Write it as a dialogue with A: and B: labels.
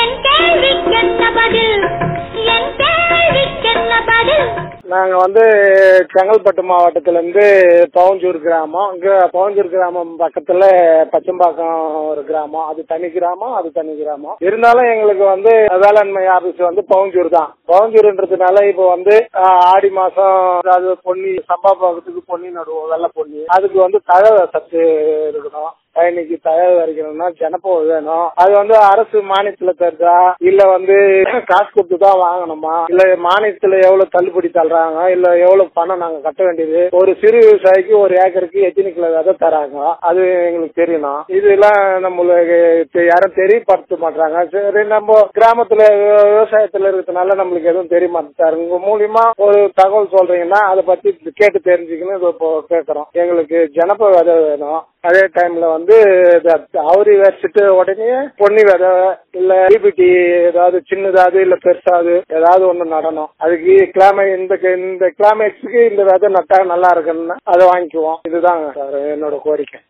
A: என் கேள்விக்கென்ன பதில் என் கேள்விக்கென்ன பதில்
B: நாங்க வந்து செங்கல்பட்டு மாவட்டத்துல இருந்து பவஞ்சூர் கிராமம் இங்க பவஞ்சூர் கிராமம் பக்கத்துல பச்சம்பாக்கம் ஒரு கிராமம் அது தனி கிராமம் அது தனி கிராமம் இருந்தாலும் எங்களுக்கு வந்து வேளாண்மை ஆபீஸ் வந்து பவஞ்சூர் தான் பவஞ்சூர்ன்றதுனால இப்போ வந்து ஆஹ், ஆடி மாசம் அதாவது பொன்னி சம்பா பாகத்துக்கு பொன்னி நடுவோம் வெள்ளை பொன்னி அதுக்கு வந்து தழை சத்து இருக்கணும் இன்னைக்கு தயார் வரைக்கணும்னா ஜனப்போ வேணும் அது வந்து அரசு மானியத்துல தருதா இல்ல வந்து காசு கொடுத்து தான் வாங்கணுமா இல்ல மானியத்துல எவ்வளவு தள்ளுபடி தள்ளுறாங்க இல்ல எவ்வளவு பணம் நாங்க கட்ட வேண்டியது ஒரு சிறு விவசாயிக்கு ஒரு ஏக்கருக்கு எத்தனை கிலோ விதை தராங்க அது எங்களுக்கு தெரியணும் இதெல்லாம் நம்மளுக்கு தெ- யாரும் தெரியப்படுத்த மாட்டாங்க சரி நம்ம கிராமத்துல விவ- விவசாயத்துல இருக்கிறதுனால நம்மளுக்கு எதுவும் தெரிய மாட்டாரு உங்க மூலியமா ஒரு தகவல் சொல்றீங்கன்னா அதை பத்தி கேட்டு தெரிஞ்சுக்கணும் இது இப்போ கேட்கறோம் எங்களுக்கு ஜனப்ப விதை வேணும் அதே டைம்ல வந்து இந்த அவரி வச்சுட்டு உடனே பொன்னி விதை இல்ல டிபிடி ஏதாவது சின்னதாவது இல்ல பெருசாவது ஏதாவது ஒண்ணு நடணும் அதுக்கு கிளாமை இந்த இந்த கிளைமேக்ஸுக்கு இந்த விதை நட்டா நல்லா இருக்குன்னு அதை வாங்கிக்குவோம் இதுதாங்க சார் என்னோட கோரிக்கை